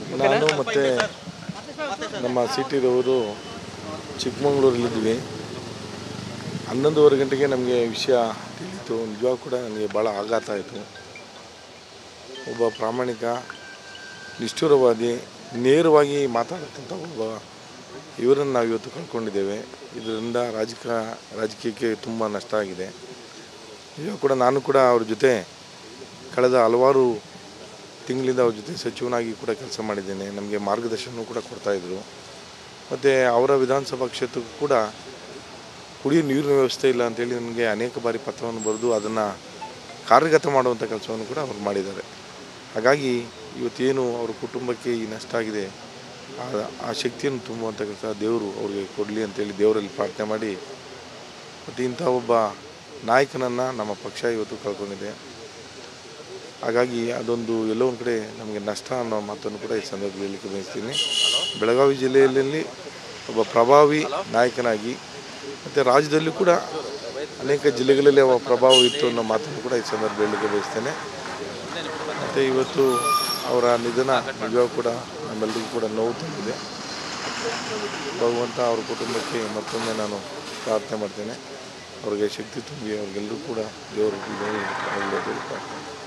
ನಾನು ಮತ್ತು ನಮ್ಮ ಸಿಟಿದವರು ಚಿಕ್ಕಮಂಗ್ಳೂರಲ್ಲಿದ್ವಿ ಹನ್ನೊಂದುವರೆ ಗಂಟೆಗೆ ನಮಗೆ ವಿಷಯ ತಿಳಿಯಿತು ನಿಜವಾಗ ಕೂಡ ನನಗೆ ಭಾಳ ಆಘಾತ ಆಯಿತು ಒಬ್ಬ ಪ್ರಾಮಾಣಿಕ ನಿಷ್ಠುರವಾದಿ ನೇರವಾಗಿ ಮಾತಾಡತಕ್ಕಂಥ ಒಬ್ಬ ಇವರನ್ನು ನಾವು ಇವತ್ತು ಕಳ್ಕೊಂಡಿದ್ದೇವೆ ಇದರಿಂದ ರಾಜಕ ರಾಜಕೀಯಕ್ಕೆ ತುಂಬ ನಷ್ಟ ಆಗಿದೆ ಇವಾಗ ಕೂಡ ನಾನು ಕೂಡ ಅವ್ರ ಜೊತೆ ಕಳೆದ ಹಲವಾರು ತಿಂಗಳಿಂದ ಅವ್ರ ಜೊತೆ ಸಚಿವನಾಗಿ ಕೂಡ ಕೆಲಸ ಮಾಡಿದ್ದೇನೆ ನಮಗೆ ಮಾರ್ಗದರ್ಶನ ಕೂಡ ಕೊಡ್ತಾಯಿದ್ರು ಮತ್ತು ಅವರ ವಿಧಾನಸಭಾ ಕ್ಷೇತ್ರಕ್ಕೂ ಕೂಡ ಕುಡಿಯೋ ನೀರಿನ ವ್ಯವಸ್ಥೆ ಇಲ್ಲ ಅಂತೇಳಿ ನನಗೆ ಅನೇಕ ಬಾರಿ ಪತ್ರವನ್ನು ಬರೆದು ಅದನ್ನು ಕಾರ್ಯಗತ ಮಾಡುವಂಥ ಕೆಲಸವನ್ನು ಕೂಡ ಅವ್ರು ಮಾಡಿದ್ದಾರೆ ಹಾಗಾಗಿ ಇವತ್ತೇನು ಅವ್ರ ಕುಟುಂಬಕ್ಕೆ ಈ ನಷ್ಟ ಆಗಿದೆ ಆ- ಆ ಶಕ್ತಿಯನ್ನು ತುಂಬುವಂಥ ಕೆಲಸ ದೇವರು ಅವ್ರಿಗೆ ಕೊಡಲಿ ಅಂತೇಳಿ ದೇವರಲ್ಲಿ ಪ್ರಾರ್ಥನೆ ಮಾಡಿ ಮತ್ತು ಇಂಥ ಒಬ್ಬ ನಾಯಕನನ್ನು ನಮ್ಮ ಪಕ್ಷ ಇವತ್ತು ಕಳ್ಕೊಂಡಿದೆ ಹಾಗಾಗಿ ಅದೊಂದು ಎಲ್ಲೋ ಒಂದು ಕಡೆ ನಮಗೆ ನಷ್ಟ ಅನ್ನೋ ಮಾತನ್ನು ಕೂಡ ಈ ಸಂದರ್ಭದಲ್ಲಿ ಹೇಳಲಿಕ್ಕೆ ಬಯಸ್ತೀನಿ ಬೆಳಗಾವಿ ಜಿಲ್ಲೆಯಲ್ಲಿ ಒಬ್ಬ ಪ್ರಭಾವಿ ನಾಯಕನಾಗಿ ಮತ್ತು ರಾಜ್ಯದಲ್ಲೂ ಕೂಡ ಅನೇಕ ಜಿಲ್ಲೆಗಳಲ್ಲಿ ಅವ ಪ್ರಭಾವ ಇತ್ತು ಅನ್ನೋ ಮಾತನ್ನು ಕೂಡ ಈ ಸಂದರ್ಭ ಹೇಳಲಿಕ್ಕೆ ಬಯಸ್ತೇನೆ ಮತ್ತು ಇವತ್ತು ಅವರ ನಿಧನ ನಿಜವಾಗೂ ಕೂಡ ನಮ್ಮೆಲ್ಲರಿಗೂ ಕೂಡ ನೋವು ತಂದಿದೆ ಭಗವಂತ ಅವ್ರ ಕುಟುಂಬಕ್ಕೆ ಮತ್ತೊಮ್ಮೆ ನಾನು ಪ್ರಾರ್ಥನೆ ಮಾಡ್ತೇನೆ ಅವ್ರಿಗೆ ಶಕ್ತಿ ತುಂಬಿ ಅವ್ರಿಗೆಲ್ಲರೂ ಕೂಡ ದೇವರು ನೋವು ಪ್ರಾರ್ಥನೆ